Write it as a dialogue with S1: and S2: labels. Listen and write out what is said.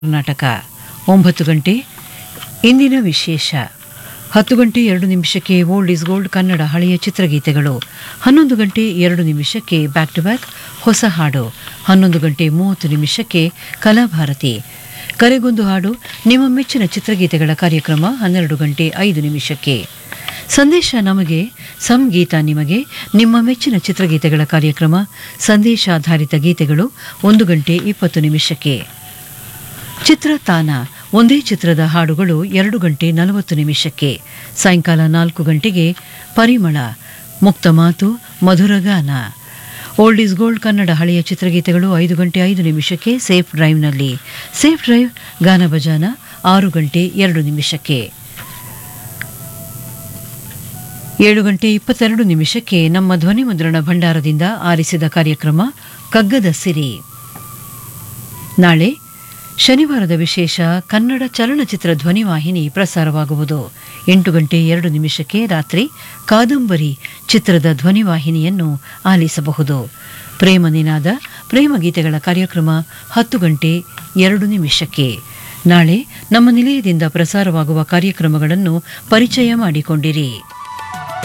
S1: ಕರ್ನಾಟಕ ಒಂಬತ್ತು ಗಂಟೆ ಇಂದಿನ ವಿಶೇಷ ಹತ್ತು ಗಂಟೆ ಎರಡು ನಿಮಿಷಕ್ಕೆ ಓಲ್ಡ್ ಇಸ್ ಗೋಲ್ಡ್ ಕನ್ನಡ ಹಳೆಯ ಚಿತ್ರಗೀತೆಗಳು ಹನ್ನೊಂದು ಗಂಟೆ ಎರಡು ನಿಮಿಷಕ್ಕೆ ಬ್ಯಾಕ್ ಟು ಬ್ಯಾಕ್ ಹೊಸ ಹಾಡು ಹನ್ನೊಂದು ಗಂಟೆ ಮೂವತ್ತು ನಿಮಿಷಕ್ಕೆ ಕಲಾಭಾರತಿ ಕರೆಗೊಂದು ಹಾಡು ನಿಮ್ಮ ಮೆಚ್ಚಿನ ಚಿತ್ರಗೀತೆಗಳ ಕಾರ್ಯಕ್ರಮ ಹನ್ನೆರಡು ಗಂಟೆ ಐದು ನಿಮಿಷಕ್ಕೆ ಸಂದೇಶ ನಮಗೆ ಸಂಗೀತ ನಿಮಗೆ ನಿಮ್ಮ ಮೆಚ್ಚಿನ ಚಿತ್ರಗೀತೆಗಳ ಕಾರ್ಯಕ್ರಮ ಸಂದೇಶಾಧಾರಿತ ಗೀತೆಗಳು ಒಂದು ಗಂಟೆ ಇಪ್ಪತ್ತು ನಿಮಿಷಕ್ಕೆ ಚಿತ್ರತಾನ ಒಂದೇ ಚಿತ್ರದ ಹಾಡುಗಳು ಎರಡು ಗಂಟೆ ನಲವತ್ತು ನಿಮಿಷಕ್ಕೆ ಸಾಯಂಕಾಲ ನಾಲ್ಕು ಗಂಟೆಗೆ ಪರಿಮಳ ಮುಕ್ತ ಮಾತು ಮಧುರಗಾನ ಓಲ್ಡ್ ಇಸ್ ಗೋಲ್ಡ್ ಕನ್ನಡ ಹಳೆಯ ಚಿತ್ರಗೀತೆಗಳು ಐದು ಗಂಟೆ ಐದು ನಿಮಿಷಕ್ಕೆ ಸೇಫ್ ಡ್ರೈವ್ನಲ್ಲಿ ಸೇಫ್ ಡ್ರೈವ್ ಗಾನ ಭಜಾನ ಆರು ಗಂಟೆ ಎರಡು ನಿಮಿಷಕ್ಕೆ ಏಳು ಗಂಟೆ ಇಪ್ಪತ್ತೆರಡು ನಿಮಿಷಕ್ಕೆ ನಮ್ಮ ಧ್ವನಿ ಮುದ್ರಣ ಭಂಡಾರದಿಂದ ಆರಿಸಿದ ಕಾರ್ಯಕ್ರಮ ಕಗ್ಗದ ಸಿರಿ ನಾಳೆ ಶನಿವಾರದ ವಿಶೇಷ ಕನ್ನಡ ಚಲನಚಿತ್ರ ಧ್ವನಿವಾಹಿನಿ ಪ್ರಸಾರವಾಗುವುದು ಎಂಟು ಗಂಟೆ ಎರಡು ನಿಮಿಷಕ್ಕೆ ರಾತ್ರಿ ಕಾದಂಬರಿ ಚಿತ್ರದ ಧ್ವನಿವಾಹಿನಿಯನ್ನು ಆಲಿಸಬಹುದು ಪ್ರೇಮ ನಿನಾದ ಪ್ರೇಮ ಗೀತೆಗಳ ಕಾರ್ಯಕ್ರಮ ಹತ್ತು ಗಂಟೆ ಎರಡು ನಿಮಿಷಕ್ಕೆ ನಾಳೆ ನಮ್ಮ ನಿಲಯದಿಂದ ಪ್ರಸಾರವಾಗುವ ಕಾರ್ಯಕ್ರಮಗಳನ್ನು ಪರಿಚಯ ಮಾಡಿಕೊಂಡಿರಿ